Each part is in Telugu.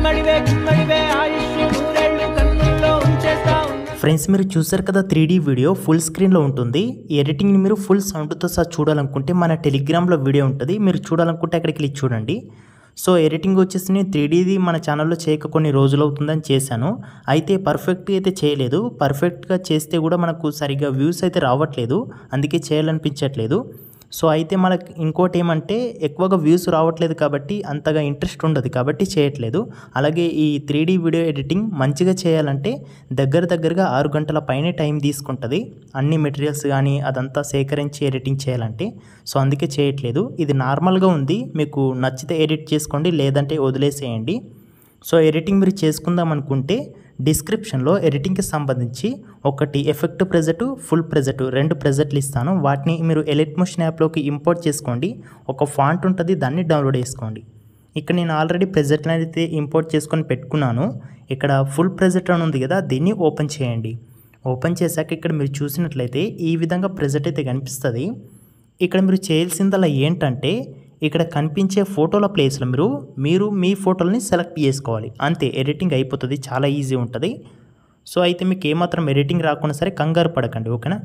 గుమ్మడివే గుమ్మడివే ఆయుష్ నూరేళ్ళు కన్నుల్లో ఉంచేస్తా ఉన్నా ఫ్రెండ్స్ మీరు చూసారు కదా త్రీ వీడియో ఫుల్ స్క్రీన్లో ఉంటుంది ఈ ఎడిటింగ్ని మీరు ఫుల్ సౌండ్తో సహా చూడాలనుకుంటే మన టెలిగ్రామ్లో వీడియో ఉంటుంది మీరు చూడాలనుకుంటే అక్కడికి క్లిక్ చూడండి సో ఎడిటింగ్ వచ్చేసి నేను త్రీ మన ఛానల్లో చేయక కొన్ని రోజులు అవుతుందని చేశాను అయితే పర్ఫెక్ట్గా అయితే చేయలేదు పర్ఫెక్ట్గా చేస్తే కూడా మనకు సరిగ్గా వ్యూస్ అయితే రావట్లేదు అందుకే చేయాలనిపించట్లేదు సో అయితే మనకి ఇంకోటి ఏమంటే ఎక్కువగా వ్యూస్ రావట్లేదు కాబట్టి అంతగా ఇంట్రెస్ట్ ఉండదు కాబట్టి చేయట్లేదు అలాగే ఈ త్రీ వీడియో ఎడిటింగ్ మంచిగా చేయాలంటే దగ్గర దగ్గరగా ఆరు గంటల పైనే టైం తీసుకుంటుంది అన్ని మెటీరియల్స్ కానీ అదంతా సేకరించి ఎడిటింగ్ చేయాలంటే సో అందుకే చేయట్లేదు ఇది నార్మల్గా ఉంది మీకు నచ్చితే ఎడిట్ చేసుకోండి లేదంటే వదిలేసేయండి సో ఎడిటింగ్ మీరు చేసుకుందాం అనుకుంటే డిస్క్రిప్షన్లో ఎడిటింగ్కి సంబంధించి ఒకటి ఎఫెక్ట్ ప్రెజెట్ ఫుల్ ప్రెజెట్ రెండు ప్రెజెట్లు ఇస్తాను వాటిని మీరు ఎలిట్ మోషన్ యాప్లోకి ఇంపోర్ట్ చేసుకోండి ఒక ఫాంట్ ఉంటుంది దాన్ని డౌన్లోడ్ చేసుకోండి ఇక్కడ నేను ఆల్రెడీ ప్రెజెంట్ అయితే ఇంపోర్ట్ చేసుకొని పెట్టుకున్నాను ఇక్కడ ఫుల్ ప్రెజెంట్ అని ఉంది కదా దీన్ని ఓపెన్ చేయండి ఓపెన్ చేశాక ఇక్కడ మీరు చూసినట్లయితే ఈ విధంగా ప్రెజెంట్ అయితే కనిపిస్తుంది ఇక్కడ మీరు చేయాల్సిందల్లా ఏంటంటే ఇక్కడ కనిపించే ఫోటోల ప్లేస్లో మీరు మీరు మీ ఫోటోలని సెలెక్ట్ చేసుకోవాలి అంతే ఎడిటింగ్ అయిపోతుంది చాలా ఈజీ ఉంటుంది సో అయితే మీకు ఏమాత్రం ఎడిటింగ్ రాకుండా సరే కంగారు పడకండి ఓకేనా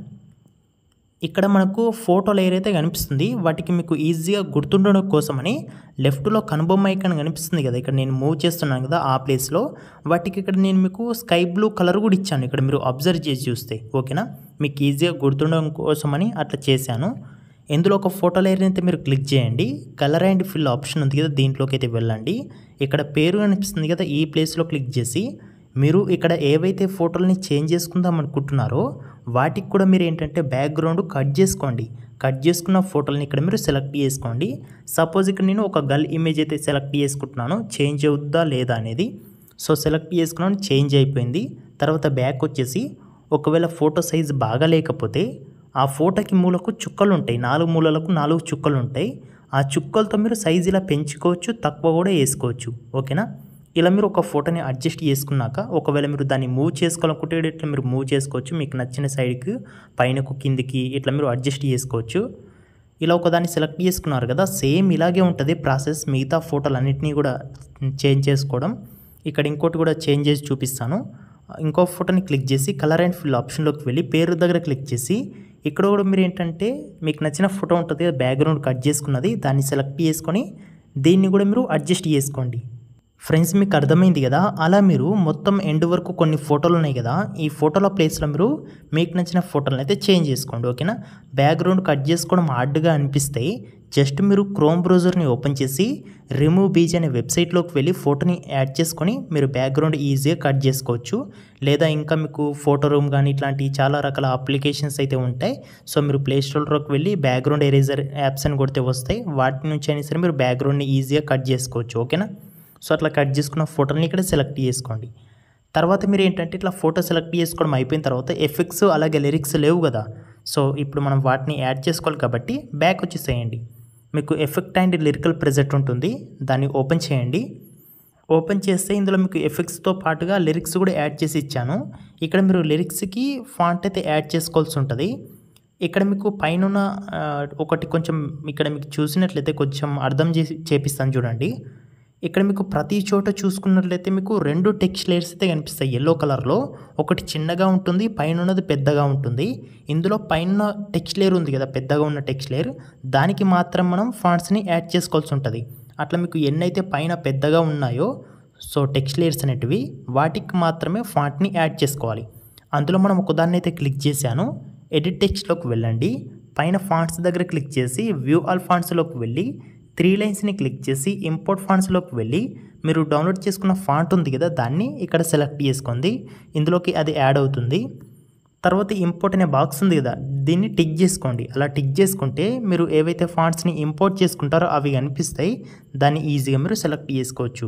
ఇక్కడ మనకు ఫోటో లేయర్ అయితే కనిపిస్తుంది వాటికి మీకు ఈజీగా గుర్తుండడం కోసమని లెఫ్ట్లో కనుబొమ్మ ఐకాన్ కనిపిస్తుంది కదా ఇక్కడ నేను మూవ్ చేస్తున్నాను కదా ఆ ప్లేస్లో వాటికి ఇక్కడ నేను మీకు స్కై బ్లూ కలర్ కూడా ఇచ్చాను ఇక్కడ మీరు అబ్జర్వ్ చేసి చూస్తే ఓకేనా మీకు ఈజీగా గుర్తుండడం కోసమని అట్లా చేశాను ఇందులో ఒక ఫోటో లేయర్ అయితే మీరు క్లిక్ చేయండి కలర్ అండ్ ఫిల్ ఆప్షన్ ఉంది కదా దీంట్లోకి అయితే వెళ్ళండి ఇక్కడ పేరు కనిపిస్తుంది కదా ఈ ప్లేస్లో క్లిక్ చేసి మీరు ఇక్కడ ఏవైతే ఫోటోలని చేంజ్ చేసుకుందాం అనుకుంటున్నారో వాటికి కూడా మీరు ఏంటంటే బ్యాక్గ్రౌండ్ కట్ చేసుకోండి కట్ చేసుకున్న ఫోటోలని ఇక్కడ మీరు సెలెక్ట్ చేసుకోండి సపోజ్ ఇక్కడ నేను ఒక గర్ల్ ఇమేజ్ అయితే సెలెక్ట్ చేసుకుంటున్నాను చేంజ్ అవుద్దా లేదా అనేది సో సెలెక్ట్ చేసుకున్నాను చేంజ్ అయిపోయింది తర్వాత బ్యాక్ వచ్చేసి ఒకవేళ ఫోటో సైజ్ బాగా లేకపోతే ఆ ఫోటోకి మూలకు చుక్కలు ఉంటాయి నాలుగు మూలలకు నాలుగు చుక్కలు ఉంటాయి ఆ చుక్కలతో మీరు సైజ్ ఇలా పెంచుకోవచ్చు తక్కువ కూడా వేసుకోవచ్చు ఓకేనా ఇలా మీరు ఒక ఫోటోని అడ్జస్ట్ చేసుకున్నాక ఒకవేళ మీరు దాన్ని మూవ్ చేసుకోవాలనుకుంటే ఇట్లా మీరు మూవ్ చేసుకోవచ్చు మీకు నచ్చిన సైడ్కి పైనకు కిందికి ఇట్లా మీరు అడ్జస్ట్ చేసుకోవచ్చు ఇలా ఒకదాన్ని సెలెక్ట్ చేసుకున్నారు కదా సేమ్ ఇలాగే ఉంటుంది ప్రాసెస్ మిగతా ఫోటోలన్నింటినీ కూడా చేంజ్ చేసుకోవడం ఇక్కడ ఇంకోటి కూడా చేంజ్ చేసి చూపిస్తాను ఇంకో ఫోటోని క్లిక్ చేసి కలర్ అండ్ ఫిల్ ఆప్షన్లోకి వెళ్ళి పేరు దగ్గర క్లిక్ చేసి ఇక్కడ కూడా మీరు ఏంటంటే మీకు నచ్చిన ఫోటో ఉంటుంది కదా బ్యాక్గ్రౌండ్ కట్ చేసుకున్నది దాన్ని సెలెక్ట్ చేసుకొని దీన్ని కూడా మీరు అడ్జస్ట్ చేసుకోండి ఫ్రెండ్స్ మీకు అర్థమైంది కదా అలా మీరు మొత్తం ఎండ్ వరకు కొన్ని ఫోటోలు ఉన్నాయి కదా ఈ ఫోటోల ప్లేస్లో మీరు మీకు నచ్చిన ఫోటోలను అయితే చేంజ్ చేసుకోండి ఓకేనా బ్యాక్గ్రౌండ్ కట్ చేసుకోవడం హార్డ్గా అనిపిస్తాయి జస్ట్ మీరు క్రోమ్ బ్రౌజర్ని ఓపెన్ చేసి రిమూవ్ బీజ్ అనే వెబ్సైట్లోకి వెళ్ళి ఫోటోని యాడ్ చేసుకొని మీరు బ్యాక్గ్రౌండ్ ఈజీగా కట్ చేసుకోవచ్చు లేదా ఇంకా మీకు ఫోటో రూమ్ కానీ ఇట్లాంటి చాలా రకాల అప్లికేషన్స్ అయితే ఉంటాయి సో మీరు ప్లే స్టోర్లోకి వెళ్ళి బ్యాక్గ్రౌండ్ ఎరేజర్ యాప్స్ అని కొడితే వస్తాయి వాటి నుంచి అయినా సరే మీరు బ్యాక్గ్రౌండ్ని ఈజీగా కట్ చేసుకోవచ్చు ఓకేనా సో అట్లా కట్ చేసుకున్న ఫోటోని ఇక్కడ సెలెక్ట్ చేసుకోండి తర్వాత మీరు ఏంటంటే ఇట్లా ఫోటో సెలెక్ట్ చేసుకోవడం అయిపోయిన తర్వాత ఎఫెక్ట్స్ అలాగే లిరిక్స్ లేవు కదా సో ఇప్పుడు మనం వాటిని యాడ్ చేసుకోవాలి కాబట్టి బ్యాక్ వచ్చేసేయండి మీకు ఎఫెక్ట్ అండ్ లిరికల్ ప్రెజెంట్ ఉంటుంది దాన్ని ఓపెన్ చేయండి ఓపెన్ చేస్తే ఇందులో మీకు ఎఫెక్ట్స్తో పాటుగా లిరిక్స్ కూడా యాడ్ చేసి ఇచ్చాను ఇక్కడ మీరు లిరిక్స్కి ఫాంట్ అయితే యాడ్ చేసుకోవాల్సి ఉంటుంది ఇక్కడ మీకు పైన ఉన్న, ఆ, ఒకటి కొంచెం ఇక్కడ మీకు చూసినట్లయితే కొంచెం అర్థం చేసి చేపిస్తాను చూడండి ఇక్కడ మీకు ప్రతి చోట చూసుకున్నట్లయితే మీకు రెండు టెక్స్ట్ లేయర్స్ అయితే కనిపిస్తాయి ఎల్లో కలర్లో ఒకటి చిన్నగా ఉంటుంది పైన ఉన్నది పెద్దగా ఉంటుంది ఇందులో పైన టెక్స్ట్ లేయర్ ఉంది కదా పెద్దగా ఉన్న టెక్స్ట్ లేయర్ దానికి మాత్రం మనం ఫాంట్స్ని యాడ్ చేసుకోవాల్సి ఉంటుంది అట్లా మీకు ఎన్నైతే పైన పెద్దగా ఉన్నాయో సో టెక్స్ట్ లేయర్స్ అనేటివి వాటికి మాత్రమే ఫాంట్ని యాడ్ చేసుకోవాలి అందులో మనం ఒకదాన్ని అయితే క్లిక్ చేశాను ఎడిట్ టెక్స్ట్లోకి వెళ్ళండి పైన ఫాంట్స్ దగ్గర క్లిక్ చేసి వ్యూ ఆల్ ఫాంట్స్లోకి వెళ్ళి త్రీ లైన్స్ని క్లిక్ చేసి ఇంపోర్ట్ ఫాంట్స్లోకి వెళ్ళి మీరు డౌన్లోడ్ చేసుకున్న ఫాంట్ ఉంది కదా దాన్ని ఇక్కడ సెలెక్ట్ చేసుకోండి ఇందులోకి అది యాడ్ అవుతుంది తర్వాత ఇంపోర్ట్ అనే బాక్స్ ఉంది కదా దీన్ని టిక్ చేసుకోండి అలా టిక్ చేసుకుంటే మీరు ఏవైతే ఫాంట్స్ని ఇంపోర్ట్ చేసుకుంటారో అవి కనిపిస్తాయి దాన్ని ఈజీగా మీరు సెలెక్ట్ చేసుకోవచ్చు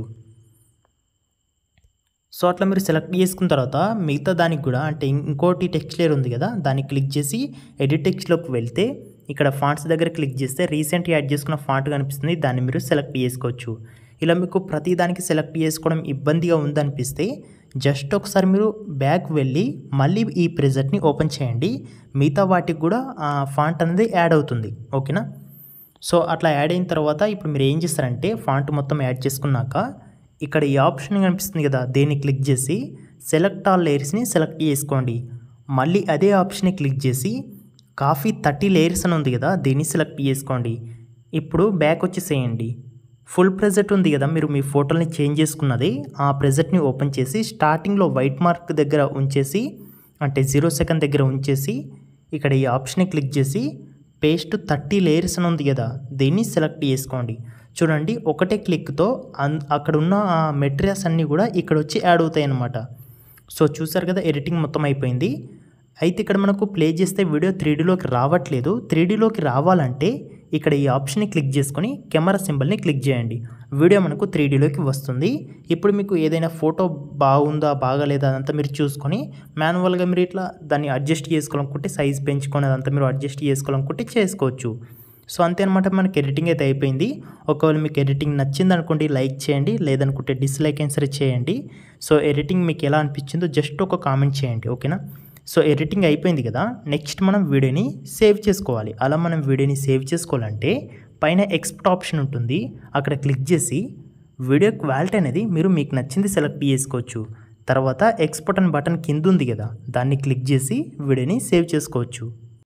సో అట్లా మీరు సెలెక్ట్ చేసుకున్న తర్వాత మిగతా దానికి కూడా అంటే ఇం- ఇంకోటి టెక్స్ట్ లేయర్ ఉంది కదా దాన్ని క్లిక్ చేసి ఎడిట్ టెక్స్ట్లోకి వెళ్తే ఇక్కడ ఫాంట్స్ దగ్గర క్లిక్ చేస్తే రీసెంట్ యాడ్ చేసుకున్న ఫాంట్ కనిపిస్తుంది దాన్ని మీరు సెలెక్ట్ చేసుకోవచ్చు ఇలా మీకు ప్రతి దానికి సెలెక్ట్ చేసుకోవడం ఇబ్బందిగా ఉందనిపిస్తే జస్ట్ ఒకసారి మీరు బ్యాక్ వెళ్ళి మళ్ళీ ఈ ప్రెజెంట్ని ఓపెన్ చేయండి మిగతా వాటికి కూడా ఆ ఫాంట్ అనేది యాడ్ అవుతుంది ఓకేనా సో అట్లా యాడ్ అయిన తర్వాత ఇప్పుడు మీరు ఏం చేస్తారంటే ఫాంట్ మొత్తం యాడ్ చేసుకున్నాక ఇక్కడ ఈ ఆప్షన్ కనిపిస్తుంది కదా దీన్ని క్లిక్ చేసి సెలెక్ట్ ఆల్ లేయర్స్ని సెలెక్ట్ చేసుకోండి మళ్ళీ అదే ఆప్షన్ని క్లిక్ చేసి కాఫీ థర్టీ లేయర్స్ అని ఉంది కదా దీన్ని సెలెక్ట్ చేసుకోండి ఇప్పుడు బ్యాక్ వచ్చేసేయండి ఫుల్ ప్రెజెంట్ ఉంది కదా మీరు మీ ఫోటోని చేంజ్ చేసుకున్నది ఆ ప్రెజెంట్ని ఓపెన్ చేసి స్టార్టింగ్లో వైట్ మార్క్ దగ్గర ఉంచేసి అంటే జీరో సెకండ్ దగ్గర ఉంచేసి ఇక్కడ ఈ ఆప్షన్ని క్లిక్ చేసి పేస్ట్ థర్టీ లేయర్స్ అని ఉంది కదా దీన్ని సెలెక్ట్ చేసుకోండి చూడండి ఒకటే క్లిక్తో అన్ అక్కడ ఉన్న ఆ మెటీరియల్స్ అన్నీ కూడా ఇక్కడ వచ్చి యాడ్ అవుతాయి అన్నమాట సో చూసారు కదా ఎడిటింగ్ మొత్తం అయిపోయింది అయితే ఇక్కడ మనకు ప్లే చేస్తే వీడియో త్రీడీలోకి రావట్లేదు త్రీడీలోకి రావాలంటే ఇక్కడ ఈ ఆప్షన్ని క్లిక్ చేసుకొని కెమెరా సింబల్ని క్లిక్ చేయండి వీడియో మనకు త్రీడీలోకి వస్తుంది ఇప్పుడు మీకు ఏదైనా ఫోటో బాగుందా బాగాలేదా అదంతా మీరు చూసుకొని మాన్యువల్గా మీరు ఇట్లా దాన్ని అడ్జస్ట్ చేసుకోవాలనుకుంటే సైజ్ పెంచుకొని అదంతా మీరు అడ్జస్ట్ చేసుకోవాలనుకుంటే చేసుకోవచ్చు సో అంతే అనమాట మనకి ఎడిటింగ్ అయితే అయిపోయింది ఒకవేళ మీకు ఎడిటింగ్ నచ్చింది అనుకోండి లైక్ చేయండి లేదనుకుంటే డిస్లైక్ అయినా సరే చేయండి సో ఎడిటింగ్ మీకు ఎలా అనిపించిందో జస్ట్ ఒక కామెంట్ చేయండి ఓకేనా సో ఎడిటింగ్ అయిపోయింది కదా నెక్స్ట్ మనం వీడియోని సేవ్ చేసుకోవాలి అలా మనం వీడియోని సేవ్ చేసుకోవాలంటే పైన ఎక్స్పోర్ట్ ఆప్షన్ ఉంటుంది అక్కడ క్లిక్ చేసి వీడియో క్వాలిటీ అనేది మీరు మీకు నచ్చింది సెలెక్ట్ చేసుకోవచ్చు తర్వాత ఎక్స్పోర్ట్ అని బటన్ కింద ఉంది కదా దాన్ని క్లిక్ చేసి వీడియోని సేవ్ చేసుకోవచ్చు